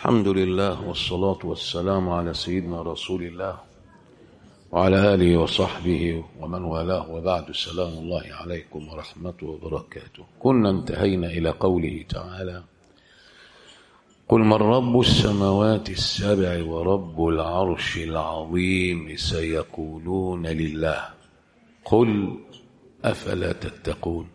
الحمد لله والصلاة والسلام على سيدنا رسول الله وعلى آله وصحبه ومن والاه وبعد السلام الله عليكم ورحمته وبركاته كنا انتهينا إلى قوله تعالى قل من رب السماوات السبع ورب العرش العظيم سيقولون لله قل أفلا تتقون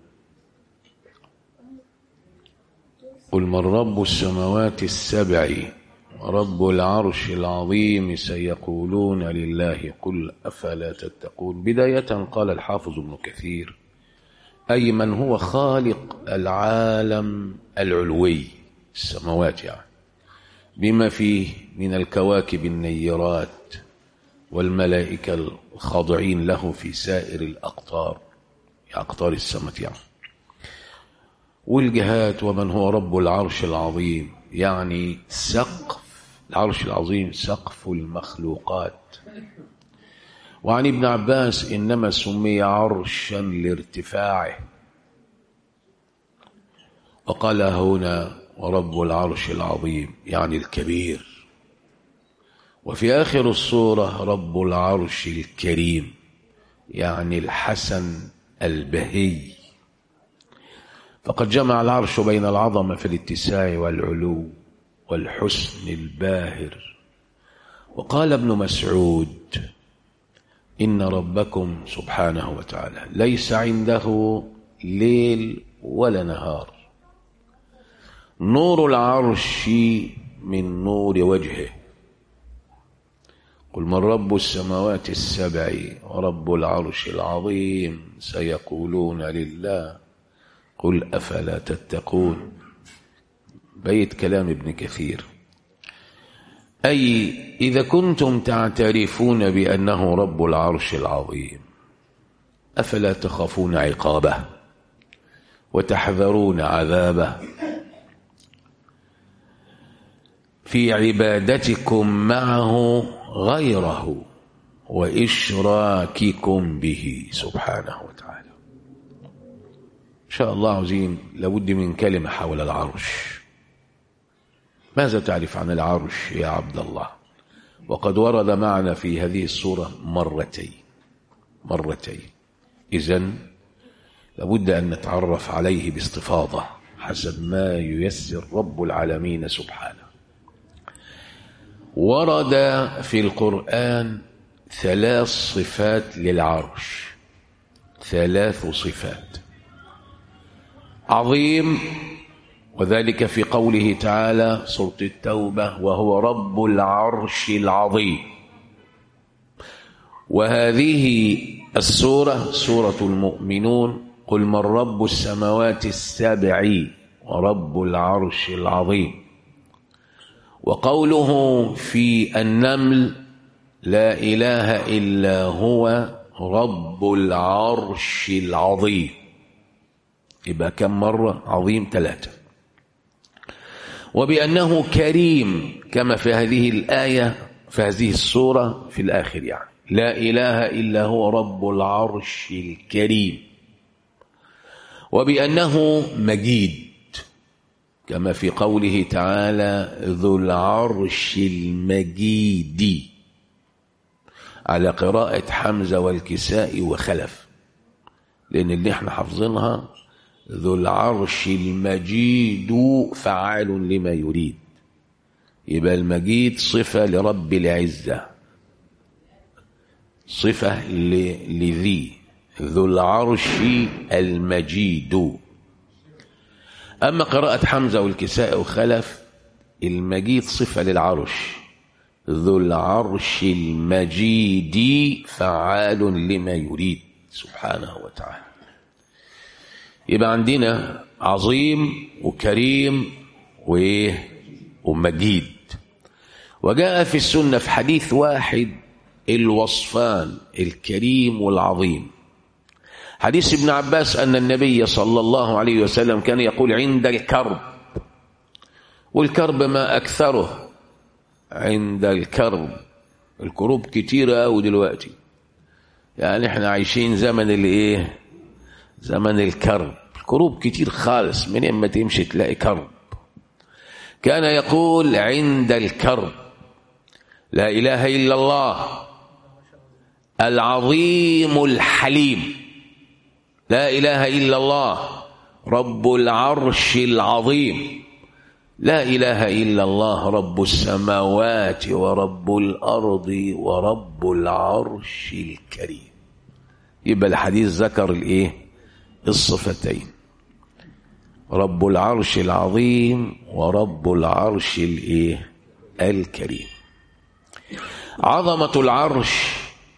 قل من رب السماوات السبع ورب العرش العظيم سيقولون لله قل أفلا تتقون بداية قال الحافظ ابن كثير أي من هو خالق العالم العلوي السماوات يعني بما فيه من الكواكب النيرات والملائكة الخاضعين له في سائر الأقطار أقطار السماء يعني والجهات ومن هو رب العرش العظيم يعني سقف العرش العظيم سقف المخلوقات وعن ابن عباس إنما سمي عرشا لارتفاعه وقال هنا ورب العرش العظيم يعني الكبير وفي آخر الصورة رب العرش الكريم يعني الحسن البهي فقد جمع العرش بين العظمة في الاتساع والعلو والحسن الباهر وقال ابن مسعود إن ربكم سبحانه وتعالى ليس عنده ليل ولا نهار نور العرش من نور وجهه قل من رب السماوات السبع ورب العرش العظيم سيقولون لله قل أفلا تتقون بيت كلام ابن كثير أي إذا كنتم تعترفون بأنه رب العرش العظيم أفلا تخافون عقابه وتحذرون عذابه في عبادتكم معه غيره وإشراككم به سبحانه وتعالى إن شاء الله عظيم لابد من كلمة حول العرش ماذا تعرف عن العرش يا عبد الله وقد ورد معنا في هذه الصورة مرتين مرتين إذن لابد أن نتعرف عليه باستفاضة حسب ما ييسر رب العالمين سبحانه ورد في القرآن ثلاث صفات للعرش ثلاث صفات عظيم وذلك في قوله تعالى سورة التوبة وهو رب العرش العظيم وهذه السورة سورة المؤمنون قل من رب السماوات السبع ورب العرش العظيم وقوله في النمل لا إله إلا هو رب العرش العظيم يبقى كم مرة عظيم ثلاثة وبأنه كريم كما في هذه الآية في هذه السورة في الآخر يعني لا إله إلا هو رب العرش الكريم وبأنه مجيد كما في قوله تعالى ذو العرش المجيد على قراءة حمزة والكساء وخلف لأن اللي احنا حافظينها ذو العرش المجيد فعال لما يريد يبقى المجيد صفة لرب العزة صفة لذي ذو العرش المجيد أما قراءة حمزة والكساء وخلف المجيد صفة للعرش ذو العرش المجيد فعال لما يريد سبحانه وتعالى يبقى عندنا عظيم وكريم وإيه ومجيد وجاء في السنة في حديث واحد الوصفان الكريم والعظيم حديث ابن عباس أن النبي صلى الله عليه وسلم كان يقول عند الكرب والكرب ما أكثره عند الكرب الكروب كتيرة أوي دلوقتي يعني احنا عايشين زمن الايه زمن الكرب الكروب كتير خالص من اما تمشي تلاقي كرب كان يقول عند الكرب لا إله إلا الله العظيم الحليم لا إله إلا الله رب العرش العظيم لا إله إلا الله رب السماوات ورب الأرض ورب العرش الكريم يبقى الحديث ذكر الايه الصفتين رب العرش العظيم ورب العرش الايه الكريم عظمة العرش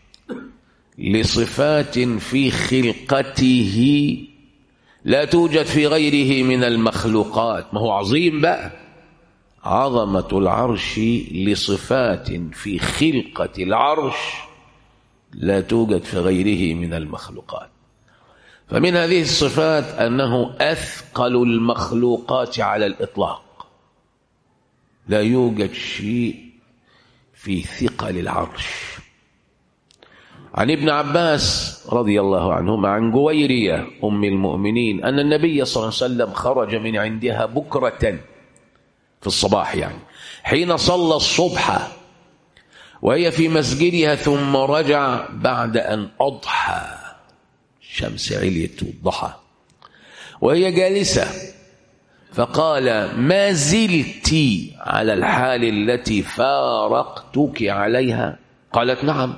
لصفات في خلقته لا توجد في غيره من المخلوقات ما هو عظيم بقى عظمة العرش لصفات في خلقة العرش لا توجد في غيره من المخلوقات فمن هذه الصفات أنه أثقل المخلوقات على الإطلاق لا يوجد شيء في ثقل العرش عن ابن عباس رضي الله عنهما عن جويرية أم المؤمنين أن النبي صلى الله عليه وسلم خرج من عندها بكرة في الصباح يعني حين صلى الصبح وهي في مسجدها ثم رجع بعد أن أضحى الشمس عليت والضحى وهي جالسة فقال ما زلت على الحال التي فارقتك عليها قالت نعم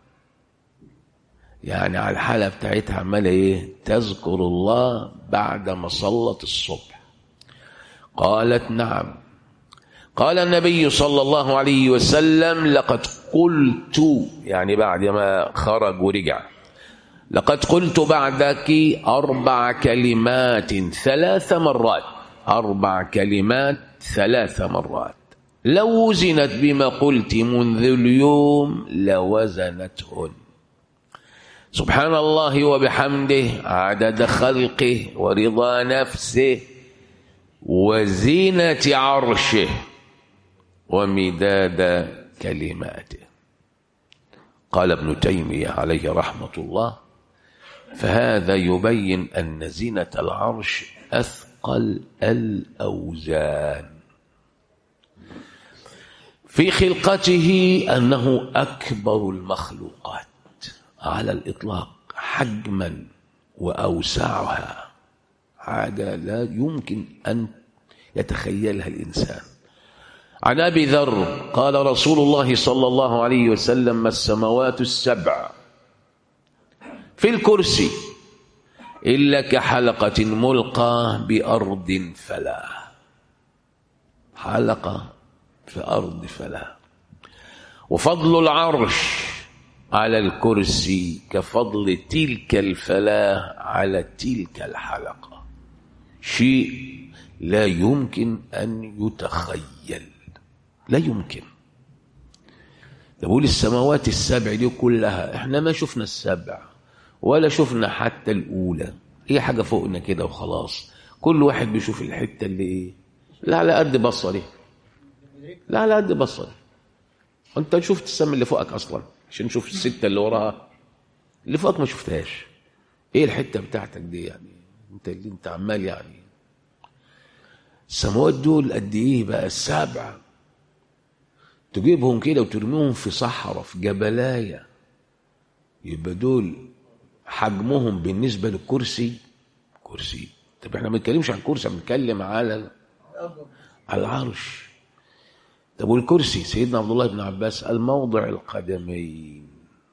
يعني على الحالة بتاعتها عمالة ايه تذكر الله بعد ما صلت الصبح قالت نعم قال النبي صلى الله عليه وسلم لقد قلت يعني بعد ما خرج ورجع لقد قلت بعدك أربع كلمات ثلاث مرات أربع كلمات ثلاث مرات لو وزنت بما قلت منذ اليوم لوزنتهن سبحان الله وبحمده عدد خلقه ورضا نفسه وزينة عرشه ومداد كلماته قال ابن تيمية عليه رحمة الله فهذا يبين أن زينة العرش أثقل الأوزان في خلقته أنه أكبر المخلوقات على الإطلاق حجما وأوسعها حاجة لا يمكن أن يتخيلها الإنسان عن أبي ذر قال رسول الله صلى الله عليه وسلم ما السماوات السبع في الكرسي إلا كحلقة ملقى بأرض فلا حلقة في أرض فلا وفضل العرش على الكرسي كفضل تلك الفلاة على تلك الحلقة شيء لا يمكن أن يتخيل لا يمكن بقول السماوات السبع دي كلها احنا ما شفنا السبع ولا شفنا حتى الأولى هي حاجة فوقنا كده وخلاص كل واحد بيشوف الحتة اللي ايه لا على قد بصري لا على قد بصري انت شفت السما اللي فوقك اصلا عشان نشوف الستة اللي وراها اللي فوقك ما شفتهاش ايه الحتة بتاعتك دي يعني انت اللي انت عمال يعني السماوات دول قد ايه بقى السبع تجيبهم كده وترميهم في صحراء في جبلايه يبقى دول حجمهم بالنسبة للكرسي كرسي طب احنا ما بنتكلمش عن كرسي بنتكلم على على العرش طب والكرسي سيدنا عبد الله بن عباس الموضع القدمين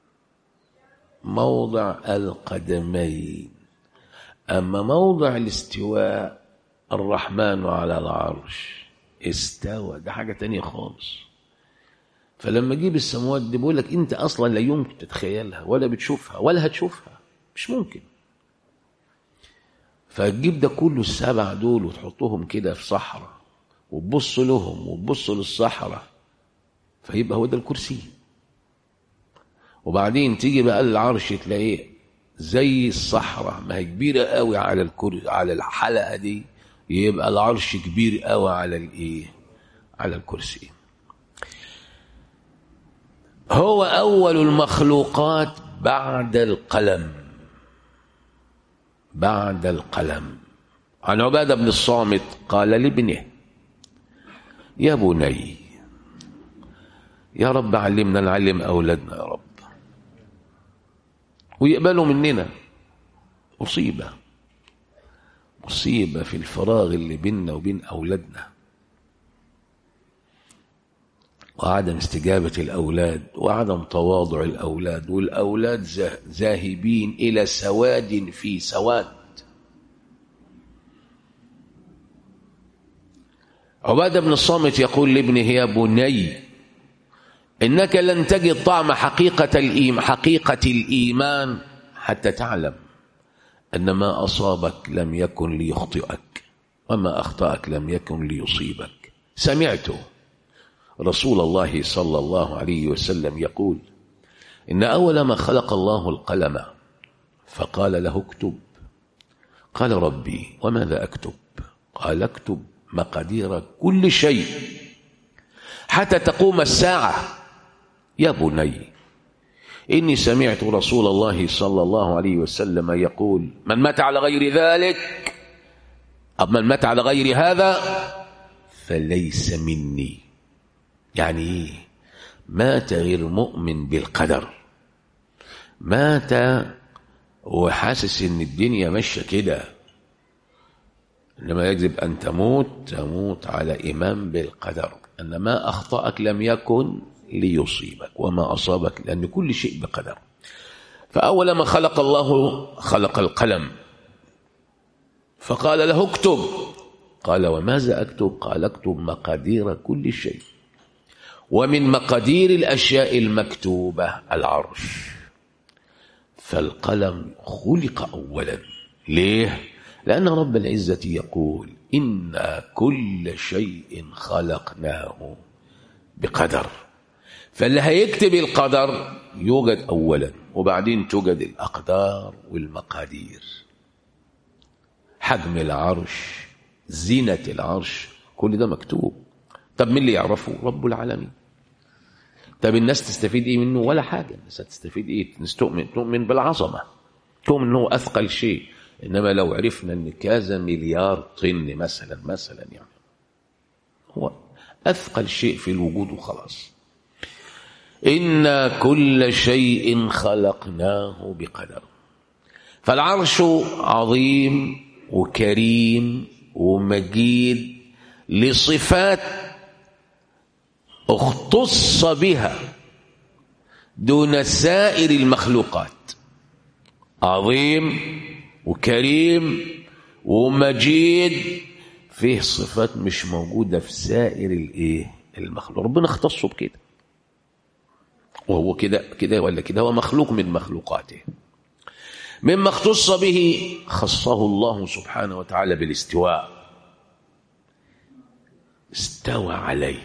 موضع القدمين أما موضع الاستواء الرحمن على العرش استوى ده حاجة تانية خالص فلما اجيب السماوات دي بقول لك انت اصلا لا يمكن تتخيلها ولا بتشوفها ولا هتشوفها مش ممكن فتجيب ده كله السبع دول وتحطهم كده في صحراء وتبص لهم وتبص للصحراء فيبقى هو ده الكرسي وبعدين تيجي بقى العرش تلاقيه زي الصحراء ما هي كبيره قوي على الكرسي على الحلقه دي يبقى العرش كبير قوي على الايه على الكرسي هو أول المخلوقات بعد القلم بعد القلم عن عبادة بن الصامت قال لابنه يا بني يا رب علمنا نعلم أولادنا يا رب ويقبلوا مننا مصيبة مصيبة في الفراغ اللي بيننا وبين أولادنا وعدم استجابة الأولاد وعدم تواضع الأولاد والأولاد ذاهبين إلى سواد في سواد عبادة بن الصامت يقول لابنه يا بني إنك لن تجد طعم حقيقة الإيمان, حقيقة الإيمان حتى تعلم أن ما أصابك لم يكن ليخطئك وما أخطأك لم يكن ليصيبك سمعت رسول الله صلى الله عليه وسلم يقول إن أول ما خلق الله القلم فقال له اكتب قال ربي وماذا أكتب قال اكتب مقادير كل شيء حتى تقوم الساعة يا بني إني سمعت رسول الله صلى الله عليه وسلم يقول من مات على غير ذلك أو من مات على غير هذا فليس مني يعني إيه مات غير مؤمن بالقدر مات وحاسس ان الدنيا ماشيه كده انما يجب ان تموت تموت على ايمان بالقدر ان ما اخطاك لم يكن ليصيبك وما أصابك لأن كل شيء بقدر فأول ما خلق الله خلق القلم فقال له اكتب قال وماذا أكتب قال اكتب مقادير كل شيء ومن مقادير الأشياء المكتوبة العرش فالقلم خلق أولا ليه؟ لأن رب العزة يقول إنا كل شيء خلقناه بقدر فاللي هيكتب القدر يوجد أولا وبعدين توجد الأقدار والمقادير حجم العرش زينة العرش كل ده مكتوب طب مين اللي يعرفه رب العالمين طب الناس تستفيد ايه منه ولا حاجة الناس هتستفيد ايه الناس تؤمن تؤمن بالعظمة تؤمن انه اثقل شيء انما لو عرفنا ان كذا مليار طن مثلا مثلا يعني هو اثقل شيء في الوجود وخلاص إنا كل شيء خلقناه بقدر فالعرش عظيم وكريم ومجيد لصفات اختص بها دون سائر المخلوقات عظيم وكريم ومجيد فيه صفات مش موجودة في سائر الايه المخلوق ربنا اختصه بكده وهو كده كده ولا كده هو مخلوق من مخلوقاته مما اختص به خصه الله سبحانه وتعالى بالاستواء استوى عليه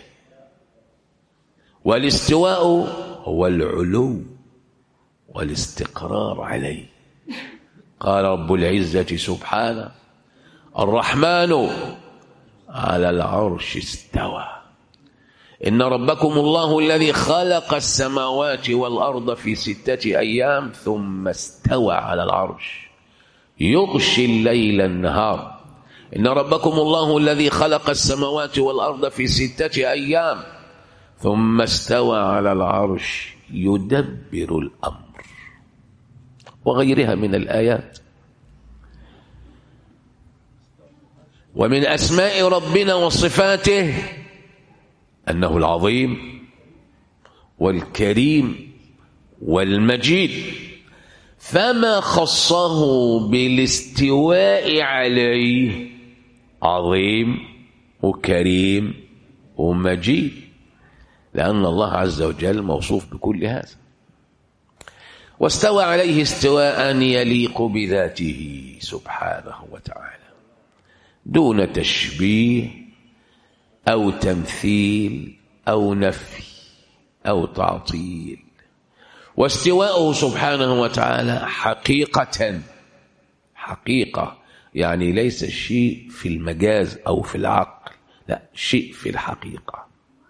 والاستواء هو العلو والاستقرار عليه قال رب العزة سبحانه الرحمن على العرش استوى إن ربكم الله الذي خلق السماوات والأرض في ستة أيام ثم استوى على العرش يغشي الليل النهار إن ربكم الله الذي خلق السماوات والأرض في ستة أيام ثم استوى على العرش يدبر الأمر وغيرها من الآيات ومن أسماء ربنا وصفاته أنه العظيم والكريم والمجيد فما خصه بالاستواء عليه عظيم وكريم ومجيد لأن الله عز وجل موصوف بكل هذا واستوى عليه استواء يليق بذاته سبحانه وتعالى دون تشبيه أو تمثيل أو نفي أو تعطيل واستواءه سبحانه وتعالى حقيقة حقيقة يعني ليس شيء في المجاز أو في العقل لا شيء في الحقيقة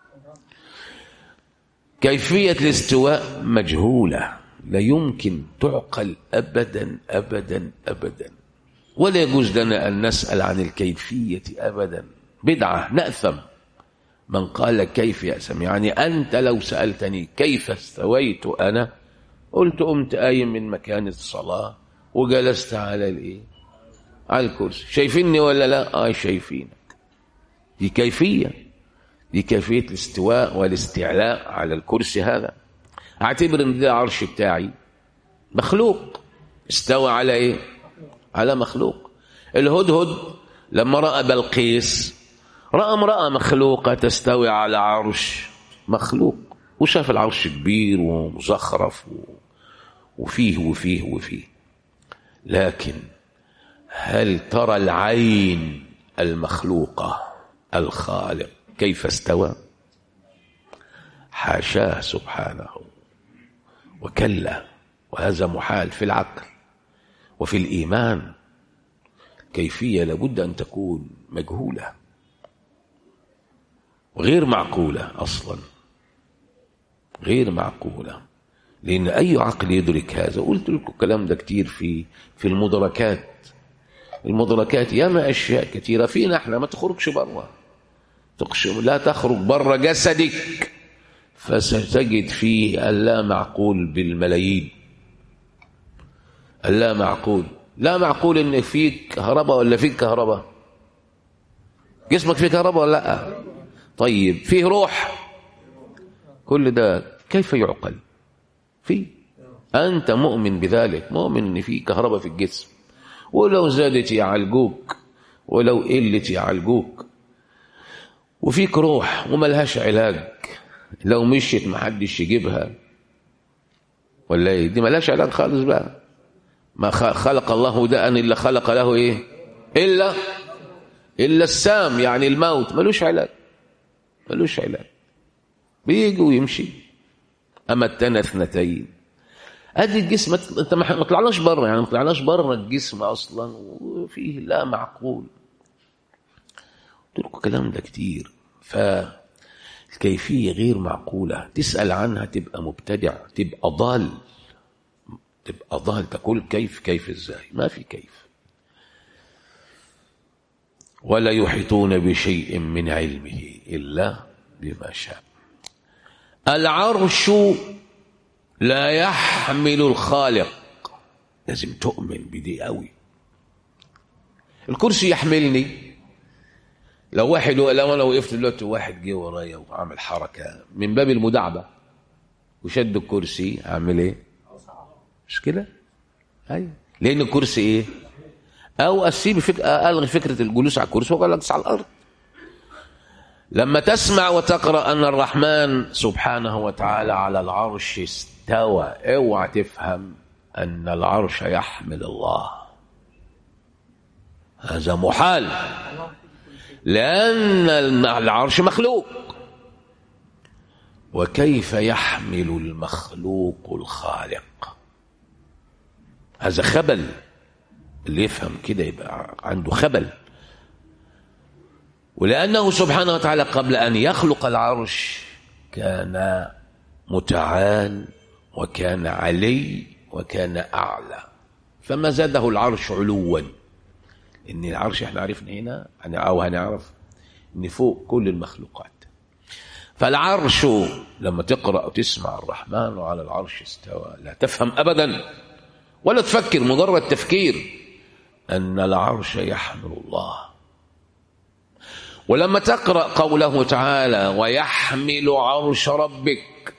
كيفية الاستواء مجهولة لا يمكن تعقل أبدا أبدا أبدا ولا يجوز لنا أن نسأل عن الكيفية أبدا بدعة نأثم من قال كيف يأسم يعني أنت لو سألتني كيف استويت أنا قلت قمت قايم من مكان الصلاة وجلست على الإيه على الكرسي شايفيني ولا لا آه شايفينك دي كيفية دي كيفية الاستواء والاستعلاء على الكرسي هذا اعتبر ان ده العرش بتاعي مخلوق استوى على ايه على مخلوق الهدهد لما رأى بلقيس رأى امرأة مخلوقة تستوي على عرش مخلوق وشاف العرش كبير ومزخرف وفيه وفيه وفيه لكن هل ترى العين المخلوقة الخالق كيف استوى حاشاه سبحانه وكلا وهذا محال في العقل وفي الإيمان كيفية لابد أن تكون مجهولة وغير معقولة أصلا غير معقولة لأن أي عقل يدرك هذا قلت لكم الكلام ده كتير في في المدركات المدركات ياما أشياء كثيرة فينا احنا ما تخرجش بره لا تخرج بره جسدك فستجد فيه اللا معقول بالملايين اللا معقول لا معقول ان فيك كهرباء ولا فيك كهرباء جسمك فيه كهرباء ولا لا طيب فيه روح كل ده كيف يعقل فيه انت مؤمن بذلك مؤمن ان فيه كهرباء في الجسم ولو زادت يعالجوك ولو قلت يعالجوك وفيك روح وملهاش علاج لو مشيت محدش يجيبها ولا ايه دي ملهاش علاج خالص بقى ما خلق الله داء الا خلق له ايه الا الا السام يعني الموت ملوش علاج ملوش علاج بيجي ويمشي امتنا اثنتين ادي الجسم انت ما طلعناش بره يعني ما طلعناش بره الجسم اصلا وفيه لا معقول قلت لكم الكلام ده كتير فالكيفيه غير معقوله تسال عنها تبقى مبتدع تبقى ضال تبقى ضال تقول كيف كيف ازاي ما في كيف ولا يحيطون بشيء من علمه الا بما شاء العرش لا يحمل الخالق لازم تؤمن بدي قوي الكرسي يحملني لو واحد لو انا وقفت دلوقتي واحد جه ورايا وعمل حركه من باب المداعبه وشد الكرسي اعمل ايه؟ مش كده؟ ايوه لان الكرسي ايه؟ او اسيب فك... الغي فكره الجلوس على الكرسي واجلس على الارض لما تسمع وتقرا ان الرحمن سبحانه وتعالى على العرش استوى اوعى تفهم ان العرش يحمل الله هذا محال لان العرش مخلوق وكيف يحمل المخلوق الخالق هذا خبل اللي يفهم كده يبقى عنده خبل ولأنه سبحانه وتعالى قبل أن يخلق العرش كان متعال وكان علي وكان أعلى فما زاده العرش علوا إن العرش احنا عرفنا هنا أو هنعرف إن فوق كل المخلوقات فالعرش لما تقرأ وتسمع الرحمن وعلى العرش استوى لا تفهم أبدا ولا تفكر مجرد تفكير أن العرش يحمل الله ولما تقرأ قوله تعالى ويحمل عرش ربك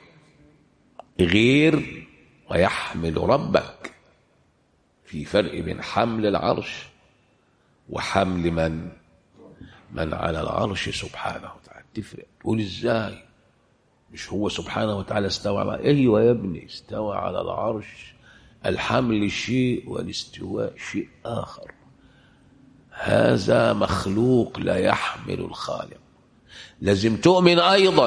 غير ويحمل ربك في فرق بين حمل العرش وحمل من من على العرش سبحانه وتعالى تفرق تقول ازاي مش هو سبحانه وتعالى استوى على ايوه يا ابني استوى على العرش الحمل شيء والاستواء شيء اخر هذا مخلوق لا يحمل الخالق لازم تؤمن ايضا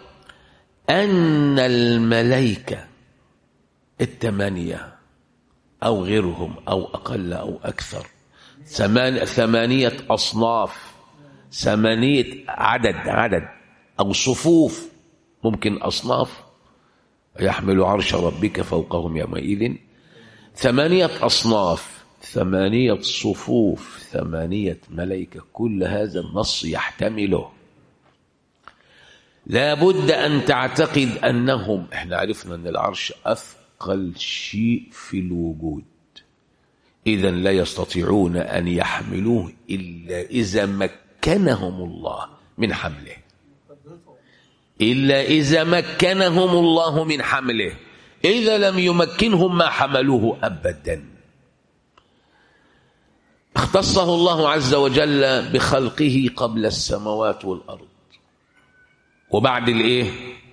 ان الملائكه الثمانيه او غيرهم او اقل او اكثر ثمان ثمانيه اصناف ثمانيه عدد عدد او صفوف ممكن اصناف يحمل عرش ربك فوقهم يومئذ ثمانيه اصناف ثمانية صفوف ثمانية ملائكة كل هذا النص يحتمله لابد أن تعتقد أنهم احنا عرفنا أن العرش أثقل شيء في الوجود إذا لا يستطيعون أن يحملوه إلا إذا مكنهم الله من حمله إلا إذا مكنهم الله من حمله إذا لم يمكنهم ما حملوه أبدا اختصه الله عز وجل بخلقه قبل السماوات والأرض وبعد الإيه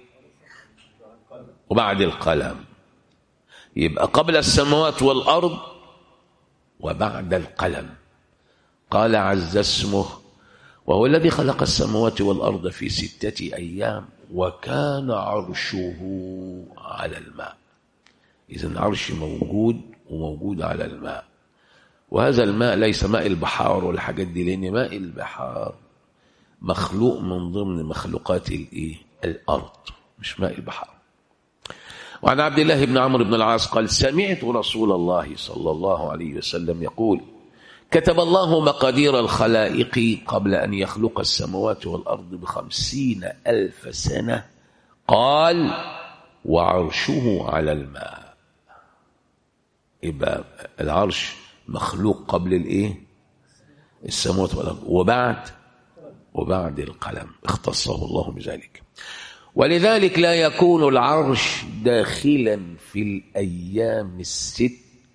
وبعد القلم يبقى قبل السماوات والأرض وبعد القلم قال عز اسمه وهو الذي خلق السماوات والأرض في ستة أيام وكان عرشه على الماء إذا العرش موجود وموجود على الماء وهذا الماء ليس ماء البحار والحاجات دي لأن ماء البحار مخلوق من ضمن مخلوقات الإيه؟ الأرض مش ماء البحار وعن عبد الله بن عمرو بن العاص قال سمعت رسول الله صلى الله عليه وسلم يقول كتب الله مقادير الخلائق قبل أن يخلق السماوات والأرض بخمسين ألف سنة قال وعرشه على الماء يبقى العرش مخلوق قبل الايه السماوات والأرض وبعد وبعد القلم اختصه الله بذلك ولذلك لا يكون العرش داخلا في الأيام الست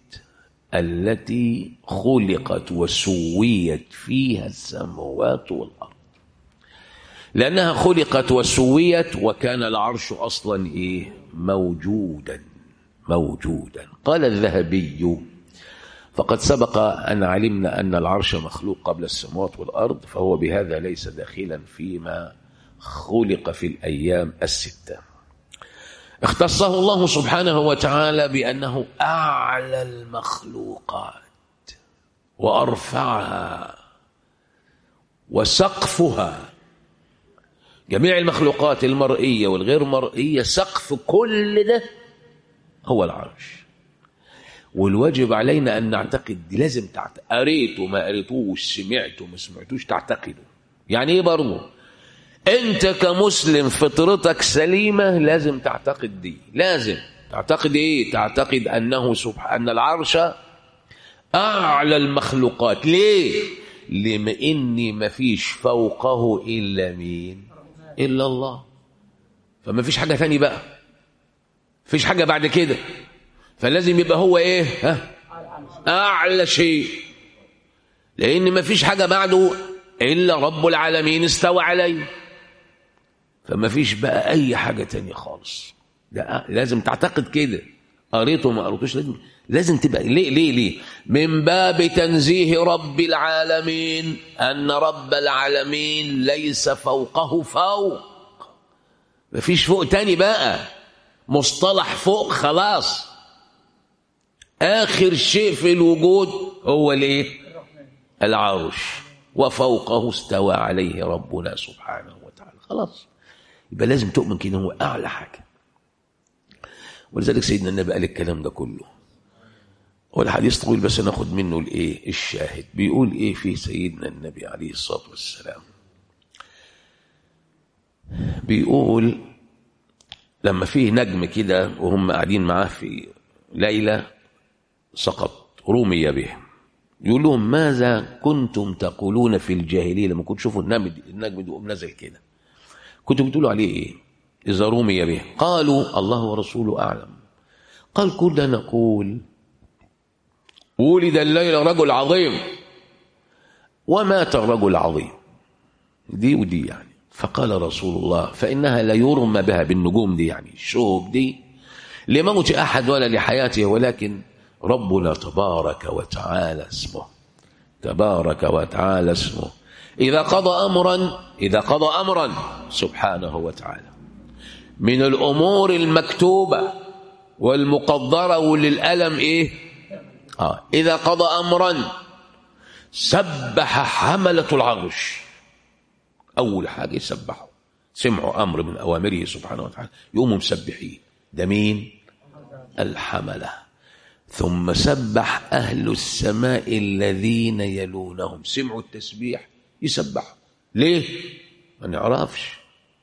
التي خلقت وسويت فيها السماوات والأرض لأنها خلقت وسويت وكان العرش أصلا إيه موجودا موجودا قال الذهبي فقد سبق أن علمنا أن العرش مخلوق قبل السماوات والأرض فهو بهذا ليس داخلا فيما خلق في الأيام الستة اختصه الله سبحانه وتعالى بأنه أعلى المخلوقات وأرفعها وسقفها جميع المخلوقات المرئية والغير مرئية سقف كل ده هو العرش والواجب علينا أن نعتقد دي لازم تعتقد قريته ما قريتوش سمعته ما سمعتوش تعتقده يعني ايه برضه انت كمسلم فطرتك سليمة لازم تعتقد دي لازم تعتقد ايه تعتقد انه سبحان ان العرش اعلى المخلوقات ليه لما اني ما فيش فوقه الا مين الا الله فما فيش حاجة ثاني بقى فيش حاجة بعد كده فلازم يبقى هو ايه ها اعلى شيء لان ما فيش حاجة بعده الا رب العالمين استوى عليه فما فيش بقى اي حاجه تانية خالص ده لازم تعتقد كده قريته ما قريتوش لازم لازم تبقى ليه ليه ليه من باب تنزيه رب العالمين ان رب العالمين ليس فوقه فوق ما فيش فوق تاني بقى مصطلح فوق خلاص اخر شيء في الوجود هو الايه العرش وفوقه استوى عليه ربنا سبحانه وتعالى خلاص يبقى لازم تؤمن كده هو اعلى حاجه ولذلك سيدنا النبي قال الكلام ده كله والحديث طويل بس ناخد منه الايه الشاهد بيقول ايه في سيدنا النبي عليه الصلاه والسلام بيقول لما فيه نجم كده وهم قاعدين معاه في ليله سقط رمي به يقول لهم ماذا كنتم تقولون في الجاهليه لما كنتوا تشوفوا النجم النجم ده نزل كده كنتوا بتقولوا عليه ايه اذا رمي به قالوا الله ورسوله اعلم قال كنا نقول ولد الليل رجل عظيم ومات الرجل عظيم دي ودي يعني فقال رسول الله فإنها لا يرمى بها بالنجوم دي يعني الشهب دي لموت أحد ولا لحياته ولكن ربنا تبارك وتعالى اسمه تبارك وتعالى اسمه إذا قضى أمرا إذا قضى أمرا سبحانه وتعالى من الأمور المكتوبة والمقدرة وللألم إيه آه إذا قضى أمرا سبح حملة العرش أول حاجة يسبحوا سمعوا أمر من أوامره سبحانه وتعالى يقوموا مسبحين ده مين الحملة ثم سبح أهل السماء الذين يلونهم سمعوا التسبيح يسبحوا ليه ما نعرفش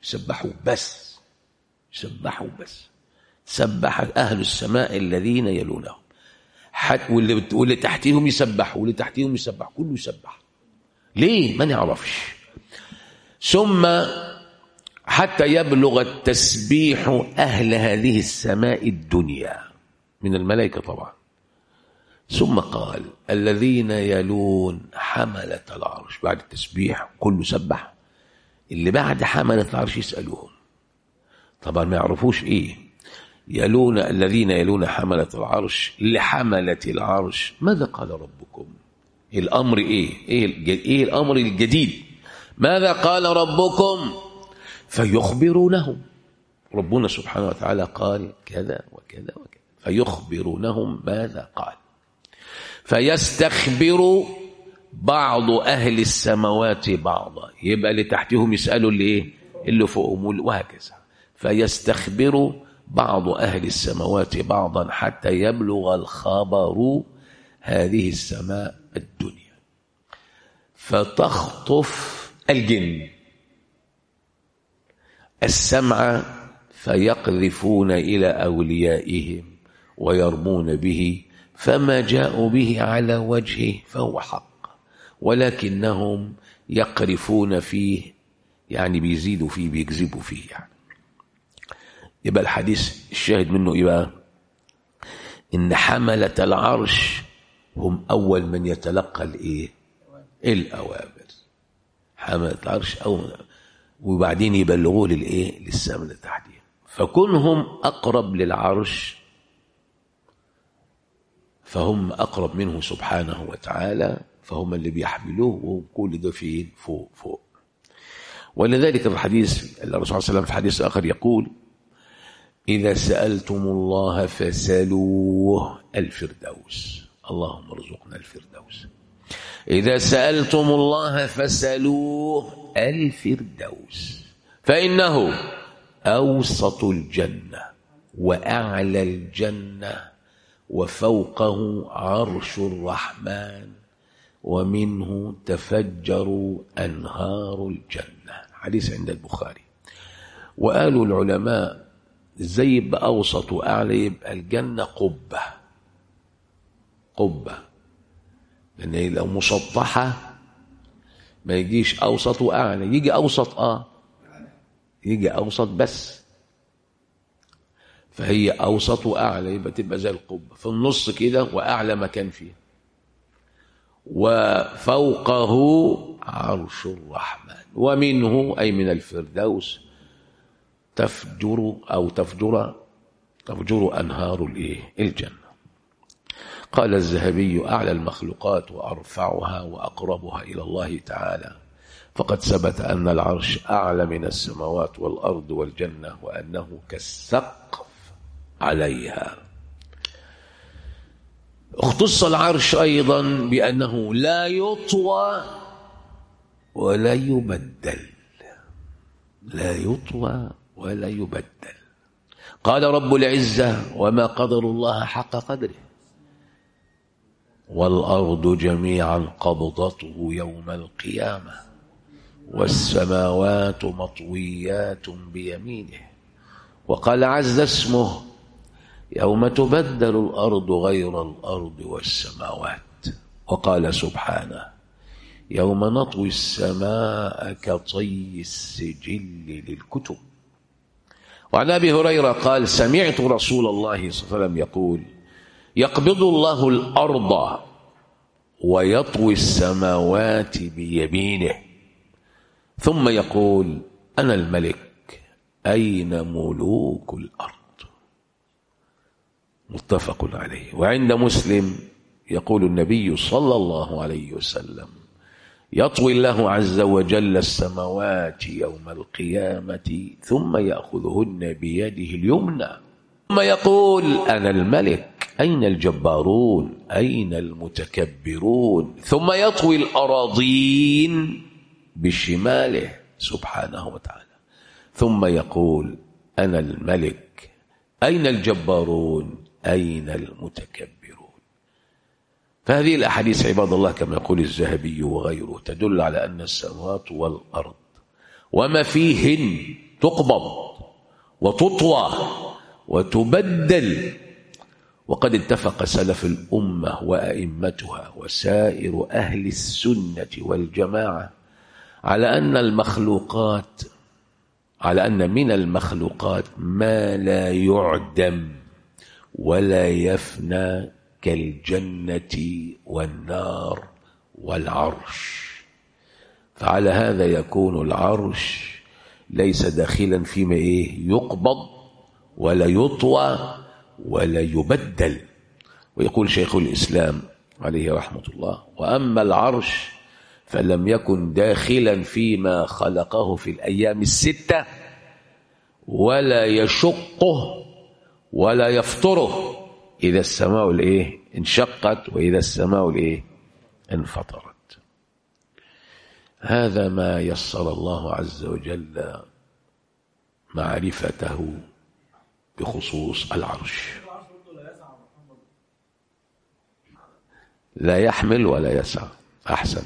يسبحوا بس يسبحوا بس سبح أهل السماء الذين يلونهم حتى واللي, واللي تحتهم يسبحوا واللي تحتهم يسبح كله يسبح ليه ما نعرفش ثم حتى يبلغ التسبيح أهل هذه السماء الدنيا من الملائكة طبعا ثم قال الذين يلون حملة العرش بعد التسبيح كله سبح اللي بعد حملة العرش يسألوهم طبعا ما يعرفوش ايه يلون الذين يلون حملة العرش لحملة العرش ماذا قال ربكم الأمر إيه إيه, إيه الأمر الجديد ماذا قال ربكم فيخبرونهم ربنا سبحانه وتعالى قال كذا وكذا وكذا فيخبرونهم ماذا قال فيستخبر بعض أهل السماوات بعضا يبقى اللي تحتهم يسألوا اللي إيه اللي فوقهم وهكذا فيستخبر بعض أهل السماوات بعضا حتى يبلغ الخبر هذه السماء الدنيا فتخطف الجن السمع فيقذفون إلى أوليائهم ويرمون به فما جاءوا به على وجهه فهو حق ولكنهم يقرفون فيه يعني بيزيدوا فيه بيكذبوا فيه يعني يبقى الحديث الشاهد منه ايه بقى ان حملة العرش هم اول من يتلقى الايه الاوامر حملة العرش اول وبعدين يبلغوه للايه للسماء اللي تحتها فكونهم اقرب للعرش فهم اقرب منه سبحانه وتعالى فهم اللي بيحملوه وهم كل ده فين فوق فوق ولذلك الحديث الرسول صلى الله عليه وسلم في حديث اخر يقول إذا سألتم الله فسلوه الفردوس اللهم ارزقنا الفردوس إذا سألتم الله فسلوه الفردوس فإنه أوسط الجنة وأعلى الجنة وفوقه عرش الرحمن ومنه تفجر أنهار الجنة حديث عند البخاري وقالوا العلماء ازاي يبقى اوسط واعلى يبقى الجنه قبه قبه لان لو مسطحه ما يجيش اوسط واعلى يجي اوسط اه يجي اوسط بس فهي اوسط واعلى يبقى تبقى زي القبه في النص كده واعلى مكان فيها وفوقه عرش الرحمن ومنه اي من الفردوس تفجر أو تفجر تفجر أنهار الإيه الجنة قال الذهبي أعلى المخلوقات وأرفعها وأقربها إلى الله تعالى فقد ثبت أن العرش أعلى من السماوات والأرض والجنة وأنه كالسقف عليها اختص العرش أيضا بأنه لا يطوى ولا يبدل لا يطوى ولا يبدل قال رب العزة وما قدر الله حق قدره والأرض جميعا قبضته يوم القيامة والسماوات مطويات بيمينه وقال عز اسمه يوم تبدل الأرض غير الأرض والسماوات وقال سبحانه يوم نطوي السماء كطي السجل للكتب وعن ابي هريره قال سمعت رسول الله صلى الله عليه وسلم يقول يقبض الله الارض ويطوي السماوات بيمينه ثم يقول انا الملك اين ملوك الارض متفق عليه وعند مسلم يقول النبي صلى الله عليه وسلم يطوي الله عز وجل السماوات يوم القيامة ثم يأخذهن بيده اليمنى ثم يقول أنا الملك أين الجبارون أين المتكبرون ثم يطوي الأراضين بشماله سبحانه وتعالى ثم يقول أنا الملك أين الجبارون أين المتكبرون فهذه الأحاديث عباد الله كما يقول الذهبي وغيره تدل على أن السماوات والأرض وما فيهن تقبض وتطوى وتبدل وقد اتفق سلف الأمة وأئمتها وسائر أهل السنة والجماعة على أن المخلوقات على أن من المخلوقات ما لا يعدم ولا يفنى كالجنة والنار والعرش فعلى هذا يكون العرش ليس داخلا فيما إيه يقبض ولا يطوى ولا يبدل ويقول شيخ الإسلام عليه رحمة الله وأما العرش فلم يكن داخلا فيما خلقه في الأيام الستة ولا يشقه ولا يفطره إذا السماء الإيه انشقت وإذا السماء الإيه انفطرت هذا ما يسر الله عز وجل معرفته بخصوص العرش لا يحمل ولا يسع أحسنت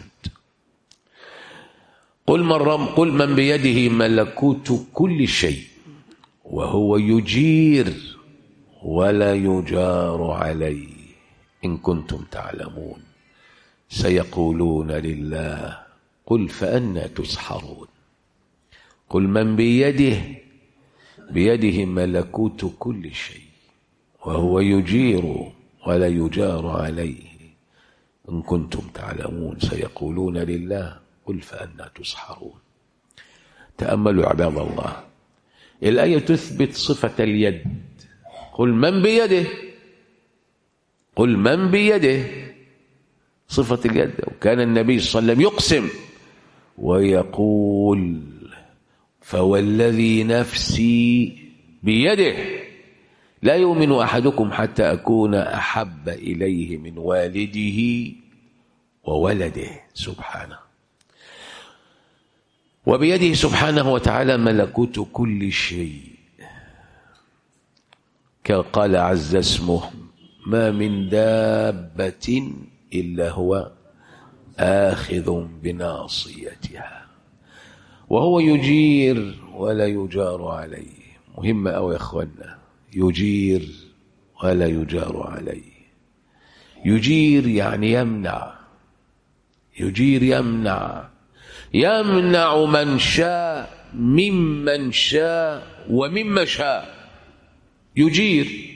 قل من, رم قل من بيده ملكوت كل شيء وهو يجير ولا يجار عليه إن كنتم تعلمون سيقولون لله قل فأنا تسحرون قل من بيده بيده ملكوت كل شيء وهو يجير ولا يجار عليه إن كنتم تعلمون سيقولون لله قل فأنا تسحرون تأملوا عباد الله الآية تثبت صفة اليد قل من بيده قل من بيده صفة اليد وكان النبي صلى الله عليه وسلم يقسم ويقول فوالذي نفسي بيده لا يؤمن أحدكم حتى أكون أحب إليه من والده وولده سبحانه وبيده سبحانه وتعالى ملكوت كل شيء قال عز اسمه ما من دابة إلا هو آخذ بناصيتها وهو يجير ولا يجار عليه مهمة أو يا أخوانا يجير ولا يجار عليه يجير يعني يمنع يجير يمنع يمنع من شاء ممن شاء ومما شاء يجير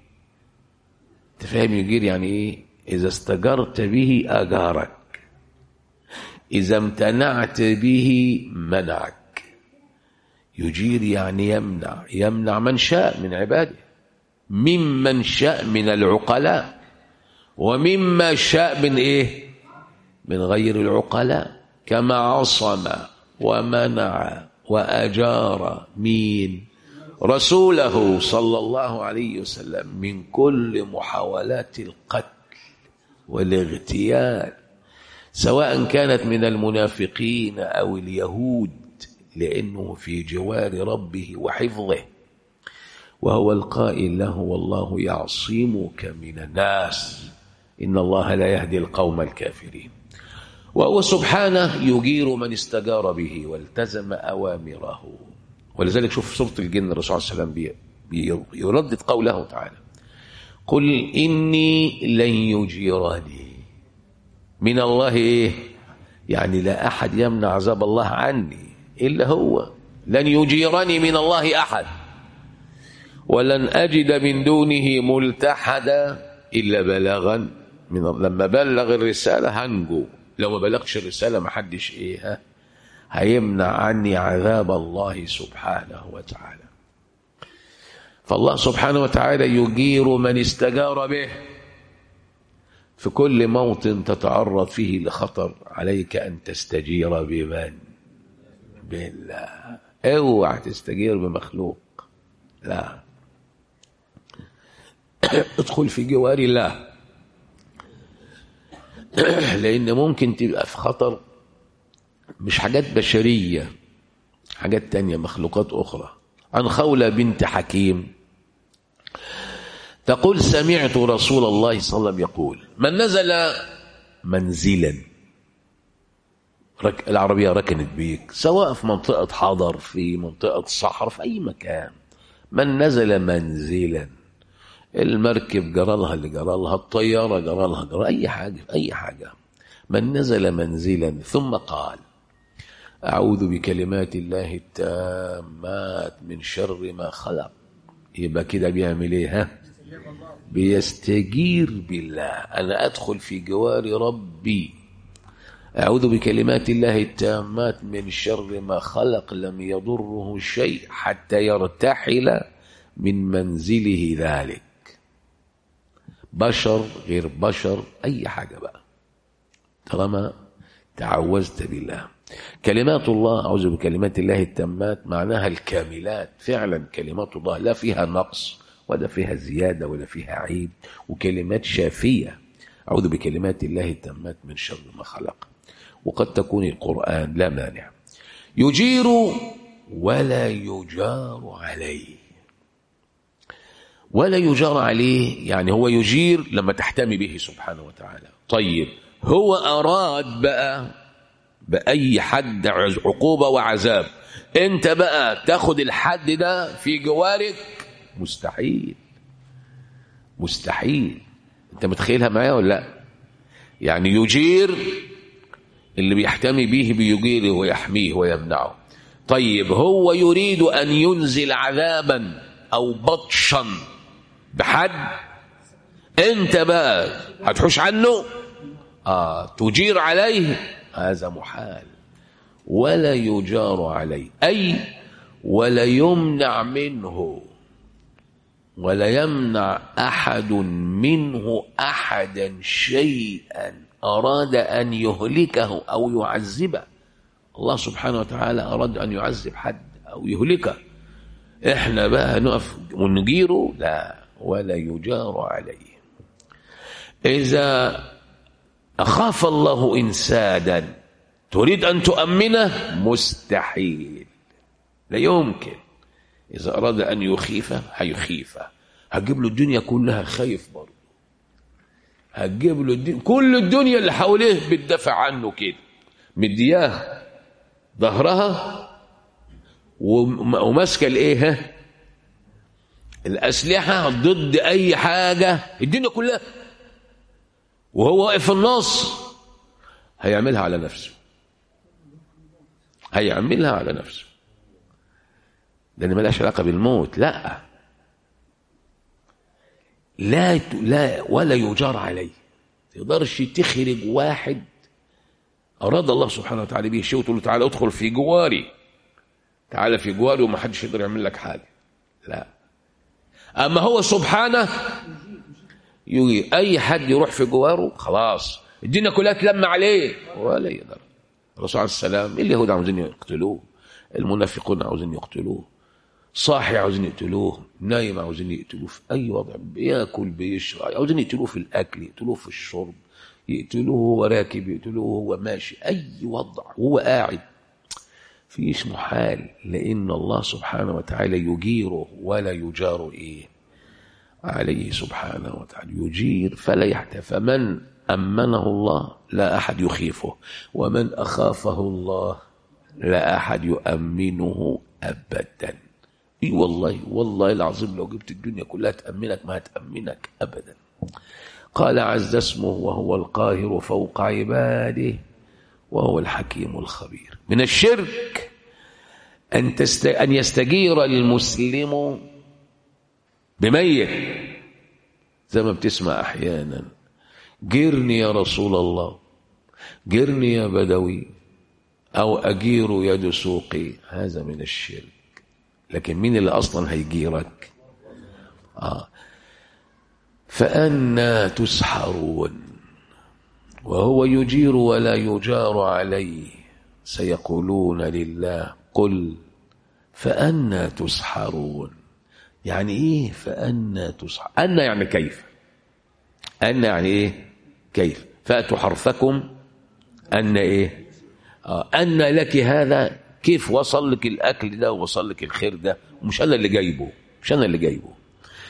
تفهم يجير يعني ايه اذا استجرت به اجارك اذا امتنعت به منعك يجير يعني يمنع يمنع من شاء من عباده ممن شاء من العقلاء ومما شاء من ايه من غير العقلاء كما عصم ومنع واجار مين رسوله صلى الله عليه وسلم من كل محاولات القتل والاغتيال سواء كانت من المنافقين او اليهود لانه في جوار ربه وحفظه وهو القائل له والله يعصمك من الناس ان الله لا يهدي القوم الكافرين وهو سبحانه يجير من استجار به والتزم اوامره ولذلك شوف سوره الجن الرسول صلى الله عليه وسلم يردد قوله تعالى قل اني لن يجيرني من الله ايه يعني لا احد يمنع عذاب الله عني الا هو لن يجيرني من الله احد ولن اجد من دونه ملتحدا الا بلاغا من لما بلغ الرساله هنجو لو ما بلغش الرساله ما حدش ايه ها هيمنع عني عذاب الله سبحانه وتعالى فالله سبحانه وتعالى يجير من استجار به في كل موطن تتعرض فيه لخطر عليك أن تستجير بمن بالله اوعى تستجير بمخلوق لا ادخل في جوار الله لأن ممكن تبقى في خطر مش حاجات بشرية حاجات تانية مخلوقات أخرى عن خولة بنت حكيم تقول سمعت رسول الله صلى الله عليه وسلم يقول من نزل منزلا رك... العربية ركنت بيك سواء في منطقة حضر في منطقة صحراء في أي مكان من نزل منزلا المركب جرى لها اللي جرى لها الطيارة جرى لها جرى أي حاجة أي حاجة من نزل منزلا ثم قال أعوذ بكلمات الله التامات من شر ما خلق يبقى كده بيعمل ايه ها بيستجير بالله أنا أدخل في جوار ربي أعوذ بكلمات الله التامات من شر ما خلق لم يضره شيء حتى يرتحل من منزله ذلك بشر غير بشر أي حاجة بقى طالما تعوذت بالله كلمات الله أعوذ بكلمات الله التامات معناها الكاملات فعلا كلمات الله لا فيها نقص ولا فيها زيادة ولا فيها عيب وكلمات شافية أعوذ بكلمات الله التامات من شر ما خلق وقد تكون القرآن لا مانع يجير ولا يجار عليه ولا يجار عليه يعني هو يجير لما تحتمي به سبحانه وتعالى طيب هو أراد بقى بأي حد عقوبة وعذاب انت بقى تاخد الحد ده في جوارك مستحيل مستحيل انت متخيلها معايا ولا لا يعني يجير اللي بيحتمي به بيجيره ويحميه ويمنعه طيب هو يريد أن ينزل عذابا أو بطشا بحد انت بقى هتحوش عنه آه تجير عليه هذا محال ولا يجار عليه أي ولا يمنع منه ولا يمنع أحد منه أحدا شيئا أراد أن يهلكه أو يعذبه الله سبحانه وتعالى أراد أن يعذب حد أو يهلكه إحنا بقى نقف ونجيره لا ولا يجار عليه إذا أخاف الله إنسانا تريد أن تؤمنه مستحيل لا يمكن إذا أراد أن يخيفه هيخيفه هتجيب له الدنيا كلها خايف برضه هتجيب له الدنيا كل الدنيا اللي حواليه بتدافع عنه كده مدياه ظهرها وماسكه الايه ها الاسلحه ضد اي حاجه الدنيا كلها وهو واقف في النص هيعملها على نفسه هيعملها على نفسه لان ملهاش علاقه بالموت لا لا لا ولا يجار عليه تقدرش تخرج واحد أراد الله سبحانه وتعالى به شيء وتقول له تعالى ادخل في جواري تعالى في جواري وما حدش يقدر يعمل لك حاجة لا أما هو سبحانه يجي أي حد يروح في جواره خلاص الدنيا كلها تلم عليه ولا يقدر الرسول عليه السلام اليهود عاوزين يقتلوه المنافقون عاوزين يقتلوه صاحي عاوزين يقتلوه نايم عاوزين يقتلوه في اي وضع بياكل بيشرب عاوزين يقتلوه في الاكل يقتلوه في الشرب يقتلوه وهو راكب يقتلوه وهو ماشي اي وضع وهو قاعد فيش محال لان الله سبحانه وتعالى يجيره ولا يجار ايه عليه سبحانه وتعالى يجير فلا يحتى فمن امنه الله لا احد يخيفه ومن اخافه الله لا احد يؤمنه ابدا اي والله والله العظيم لو جبت الدنيا كلها تأمنك ما هتأمنك أبدا قال عز اسمه وهو القاهر فوق عباده وهو الحكيم الخبير من الشرك أن, تست... أن يستجير المسلم بميت زي ما بتسمع أحيانا جرني يا رسول الله جرني يا بدوي أو أجير يد سوقي هذا من الشرك لكن مين اللي اصلا هيجيرك آه. فأنا تسحرون وهو يجير ولا يجار عليه سيقولون لله قل فأنا تسحرون يعني ايه فأنا تسحر أن يعني كيف أن يعني ايه كيف فأتوا حرثكم أن ايه آه. أن لك هذا كيف وصل لك الاكل ده ووصل لك الخير ده ومش انا اللي جايبه مش انا اللي جايبه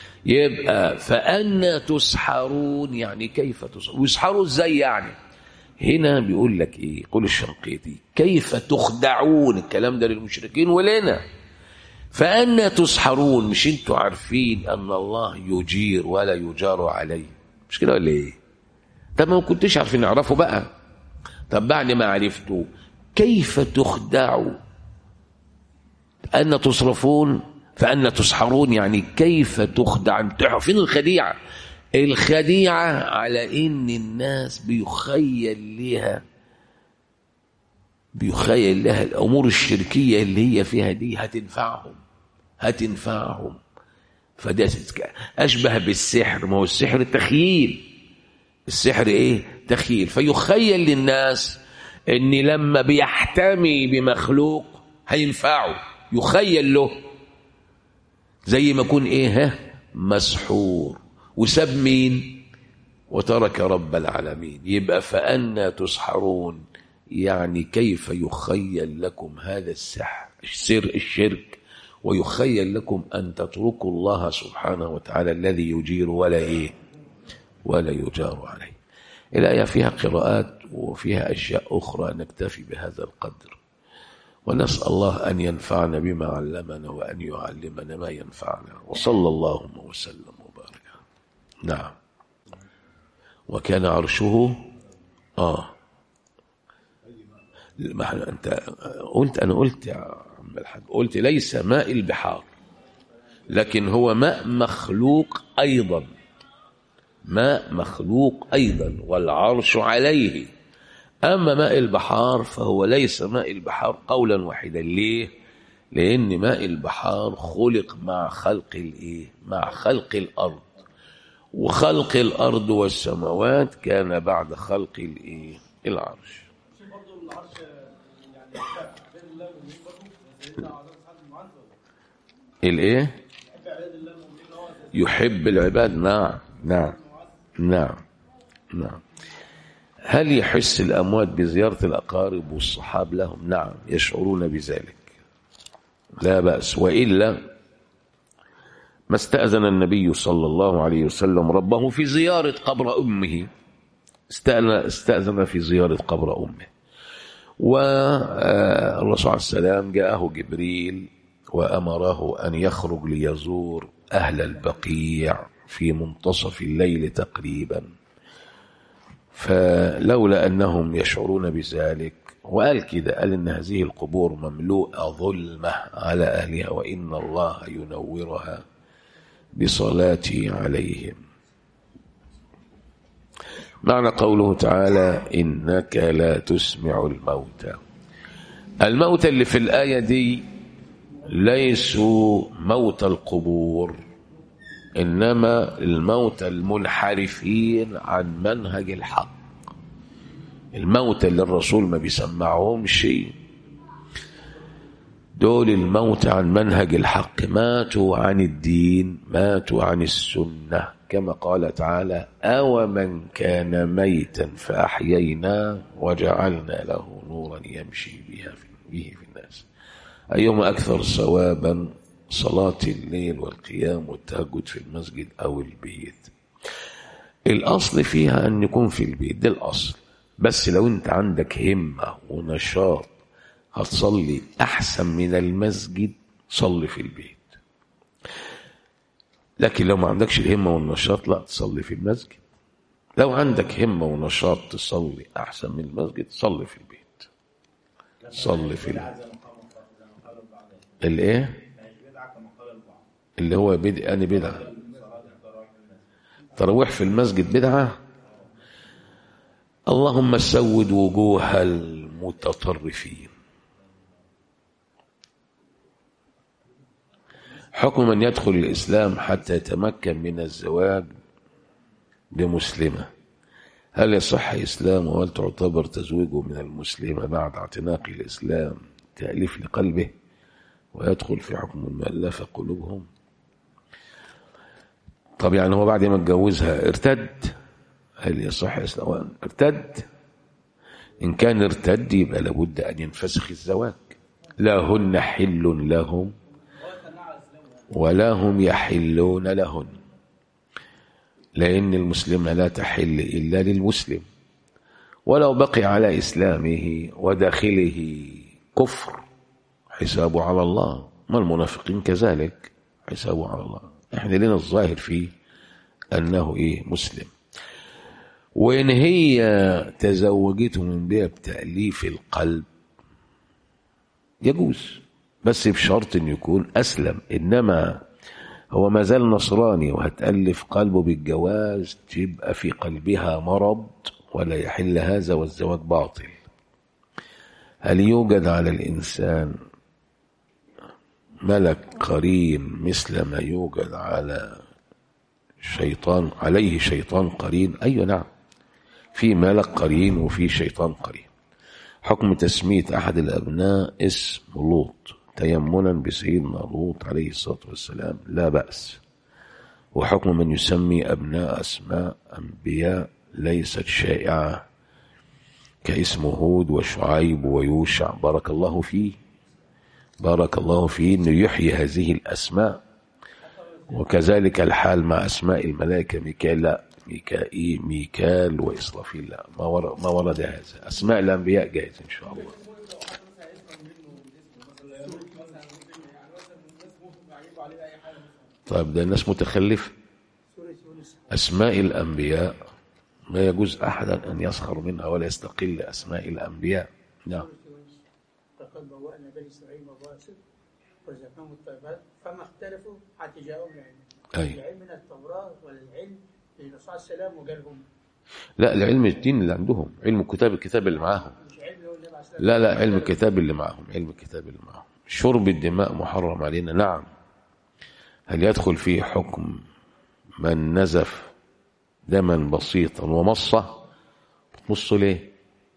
يبقى فأنا تسحرون يعني كيف تسحرون ويسحروا ازاي يعني هنا بيقول لك ايه يقول الشنقيطي كيف تخدعون الكلام ده للمشركين ولنا فأنا تسحرون مش انتوا عارفين أن الله يجير ولا يجار عليه مش كده ولا ايه طب ما كنتش عارفين نعرفه بقى طب بعد ما عرفتوا كيف تخدعوا أن تصرفون فأن تسحرون يعني كيف تخدع فين الخديعة الخديعة على إن الناس بيخيل لها بيخيل لها الأمور الشركية اللي هي فيها دي هتنفعهم هتنفعهم فده أشبه بالسحر ما هو السحر تخييل السحر إيه تخييل فيخيل للناس إن لما بيحتمي بمخلوق هينفعه يخيل له زي ما يكون إيه ها مسحور وساب مين وترك رب العالمين يبقى فأنا تسحرون يعني كيف يخيل لكم هذا السحر السر الشرك ويخيل لكم أن تتركوا الله سبحانه وتعالى الذي يجير ولا إيه ولا يجار عليه الآية فيها قراءات وفيها أشياء أخرى نكتفي بهذا القدر ونسأل الله أن ينفعنا بما علمنا وأن يعلمنا ما ينفعنا وصلى اللهم وسلم وبارك نعم وكان عرشه آه ما أنت قلت أنا قلت يا عم الحاج قلت ليس ماء البحار لكن هو ماء مخلوق أيضا ماء مخلوق أيضا والعرش عليه أما ماء البحار فهو ليس ماء البحار قولا واحدا ليه لأن ماء البحار خلق مع خلق الإيه مع خلق الأرض وخلق الأرض والسماوات كان بعد خلق الإيه العرش الايه يحب العباد نعم نعم نعم نعم هل يحس الأموات بزيارة الأقارب والصحاب لهم نعم يشعرون بذلك لا بأس وإلا ما استأذن النبي صلى الله عليه وسلم ربه في زيارة قبر أمه استأذن في زيارة قبر أمه والرسول عليه السلام جاءه جبريل وأمره أن يخرج ليزور أهل البقيع في منتصف الليل تقريبا فلولا أنهم يشعرون بذلك وقال كده قال إن هذه القبور مملوءة ظلمة على أهلها وإن الله ينورها بصلاتي عليهم معنى قوله تعالى إنك لا تسمع الموتى الموتى اللي في الآية دي ليسوا موت القبور إنما الموتى المنحرفين عن منهج الحق الموتى اللي الرسول ما بيسمعهم شيء دول الموتى عن منهج الحق ماتوا عن الدين ماتوا عن السنة كما قال تعالى أو من كان ميتا فأحييناه وجعلنا له نورا يمشي بها في به في الناس أيهما أكثر ثوابا صلاة الليل والقيام والتهجد في المسجد أو البيت الأصل فيها أن يكون في البيت ده الأصل بس لو أنت عندك همة ونشاط هتصلي أحسن من المسجد صلي في البيت لكن لو ما عندكش الهمة والنشاط لا تصلي في المسجد لو عندك همة ونشاط تصلي أحسن من المسجد صلي في البيت صلي في البيت الايه اللي هو بدء أنا بدعة ترويح في المسجد بدعة اللهم سود وجوه المتطرفين حكم من يدخل الإسلام حتى يتمكن من الزواج بمسلمة هل يصح إسلامه وهل تعتبر تزويجه من المسلمة بعد اعتناق الإسلام تأليف لقلبه ويدخل في حكم المؤلفة قلوبهم طب يعني هو بعد ما اتجوزها ارتد هل يصح إسلام ارتد إن كان ارتد يبقى لابد أن ينفسخ الزواج لا هن حل لهم ولا هم يحلون لهن لأن المسلمة لا تحل إلا للمسلم ولو بقي على إسلامه وداخله كفر حسابه على الله ما المنافقين كذلك حسابه على الله احنا لنا الظاهر فيه أنه إيه مسلم وإن هي تزوجته من باب تأليف القلب يجوز بس بشرط أن يكون أسلم إنما هو ما زال نصراني وهتألف قلبه بالجواز تبقى في قلبها مرض ولا يحل هذا والزواج باطل هل يوجد على الإنسان ملك قرين مثل ما يوجد على شيطان عليه شيطان قرين أيوة نعم في ملك قرين وفي شيطان قرين حكم تسمية أحد الأبناء اسم لوط تيمنا بسيدنا لوط عليه الصلاة والسلام لا بأس وحكم من يسمي أبناء أسماء أنبياء ليست شائعة كاسم هود وشعيب ويوشع بارك الله فيه بارك الله فيه أنه يحيي هذه الأسماء وكذلك الحال مع أسماء الملائكة ميكائيل لا ميكائيل ميكال وإسرافيل لا ما ورد, ما ورد هذا أسماء الأنبياء جائز إن شاء الله طيب ده الناس متخلفة أسماء الأنبياء ما يجوز أحدا أن يسخر منها ولا يستقل أسماء الأنبياء نعم لقد بوأنا بني إسرائيل مباسط ورزقناهم الطيبات فما اختلفوا حتى جاءهم العلم أي. العلم من التوراة والعلم للرسول عليه السلام وجالهم لا العلم الدين اللي عندهم علم الكتاب الكتاب اللي معاهم مش علم اللي هو النبي عليه السلام لا لا علم الكتاب اللي معاهم علم الكتاب اللي معاهم شرب الدماء محرم علينا نعم هل يدخل فيه حكم من نزف دما بسيطا ومصه تمصه ليه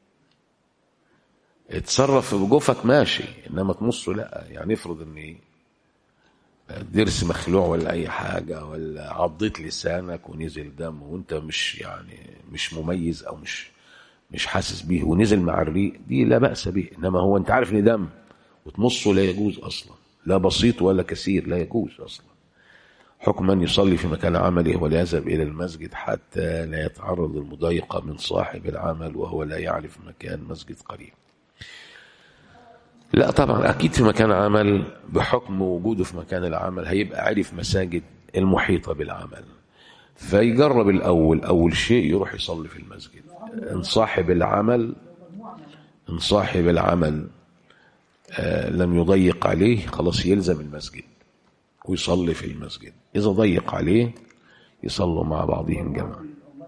اتصرف في جوفك ماشي انما تمصه لا يعني افرض ان ايه ضرس مخلوع ولا اي حاجه ولا عضيت لسانك ونزل دم وانت مش يعني مش مميز او مش مش حاسس بيه ونزل مع الريق دي لا باس به انما هو انت عارف ان دم وتمصه لا يجوز اصلا لا بسيط ولا كثير لا يجوز اصلا حكم من يصلي في مكان عمله ولا يذهب الى المسجد حتى لا يتعرض للمضايقه من صاحب العمل وهو لا يعرف مكان مسجد قريب لا طبعا اكيد في مكان عمل بحكم وجوده في مكان العمل هيبقى عارف مساجد المحيطه بالعمل فيجرب الاول اول شيء يروح يصلي في المسجد ان صاحب العمل ان صاحب العمل آه لم يضيق عليه خلاص يلزم المسجد ويصلي في المسجد اذا ضيق عليه يصلوا مع بعضهم جماعه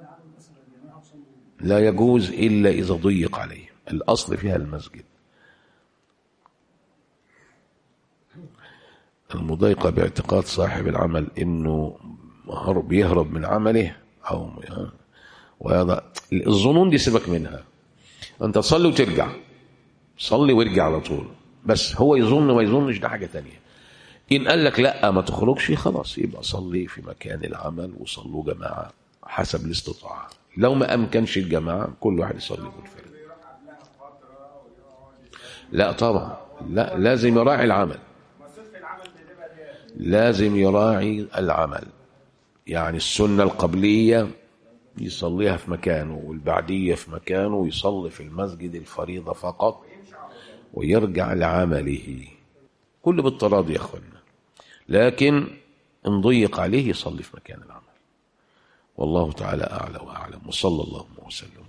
لا يجوز الا اذا ضيق عليه الاصل فيها المسجد المضايقة باعتقاد صاحب العمل انه مهرب بيهرب من عمله او وهذا الظنون دي سيبك منها انت تصلي وترجع صلي وارجع على طول بس هو يظن ما يظنش ده حاجة تانية ان قال لك لا ما تخرجش خلاص يبقى صلي في مكان العمل وصلوا جماعة حسب الاستطاعة لو ما امكنش الجماعة كل واحد يصلي منفرد لا طبعا لا لازم يراعي العمل لازم يراعي العمل يعني السنة القبلية يصليها في مكانه والبعدية في مكانه ويصلي في المسجد الفريضة فقط ويرجع لعمله كل بالتراضي يا أخوانا لكن إن ضيق عليه يصلي في مكان العمل والله تعالى أعلى وأعلم وصلى الله وسلم